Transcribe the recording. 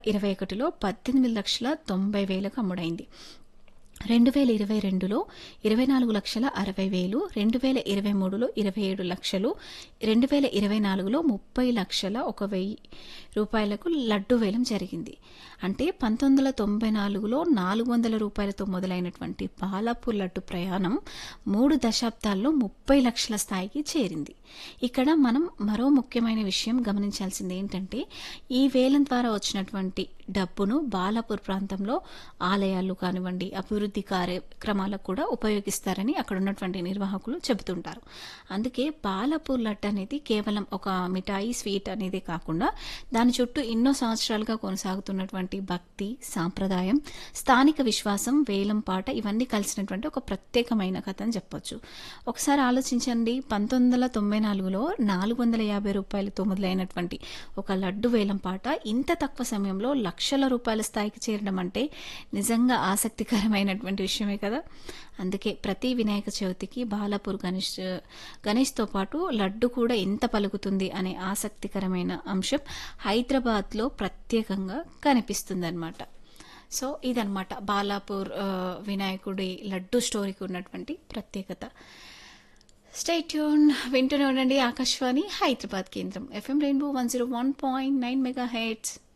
ఇరవై ఒకటిలో పద్దెనిమిది లక్షల తొంభై వేలకు అమ్ముడైంది రెండు వేల ఇరవై రెండులో ఇరవై నాలుగు లక్షల అరవై వేలు రెండు వేల ఇరవై మూడులో ఇరవై ఏడు లక్షలు రెండు వేల ఇరవై నాలుగులో ముప్పై లక్షల ఒక వెయ్యి రూపాయలకు లడ్డు వేలం జరిగింది అంటే పంతొమ్మిది వందల తొంభై నాలుగులో నాలుగు వందల రూపాయలతో మొదలైనటువంటి పాలపూర్ లడ్డు ప్రయాణం మూడు దశాబ్దాల్లో ముప్పై లక్షల స్థాయికి చేరింది ఇక్కడ మనం మరో ముఖ్యమైన విషయం గమనించాల్సింది ఏంటంటే ఈ వేలం ద్వారా వచ్చినటువంటి డబ్బును బాలాపూర్ ప్రాంతంలో ఆలయాలు కానివ్వండి అభివృద్ధి కార్యక్రమాలకు కూడా ఉపయోగిస్తారని అక్కడ ఉన్నటువంటి నిర్వాహకులు చెబుతుంటారు అందుకే బాలాపూర్ లడ్డు అనేది కేవలం ఒక మిఠాయి స్వీట్ అనేది కాకుండా దాని చుట్టూ ఎన్నో సంవత్సరాలుగా కొనసాగుతున్నటువంటి భక్తి సాంప్రదాయం స్థానిక విశ్వాసం వేలం పాట ఇవన్నీ కలిసినటువంటి ఒక ప్రత్యేకమైన కథ అని చెప్పొచ్చు ఒకసారి ఆలోచించండి పంతొమ్మిది వందల తొంభై నాలుగులో నాలుగు వందల యాభై రూపాయలతో మొదలైనటువంటి ఒక లడ్డు వేలం పాట ఇంత తక్కువ సమయంలో లక్షల రూపాయల స్థాయికి చేరడం అంటే నిజంగా ఆసక్తికరమైనటువంటి విషయమే కదా అందుకే ప్రతి వినాయక చవితికి బాలాపూర్ గణేష్ గణేష్తో పాటు లడ్డు కూడా ఎంత పలుకుతుంది అనే ఆసక్తికరమైన అంశం హైదరాబాద్లో ప్రత్యేకంగా కనిపిస్తుందన్నమాట సో ఇదన్నమాట బాలాపూర్ ఆ, వినాయకుడి లడ్డు స్టోరీకి ఉన్నటువంటి ప్రత్యేకత స్టేట్యూన్ వింటూనే ఉండండి ఆకాశవాణి హైదరాబాద్ కేంద్రం FM rainbow one zero one point nine mega heads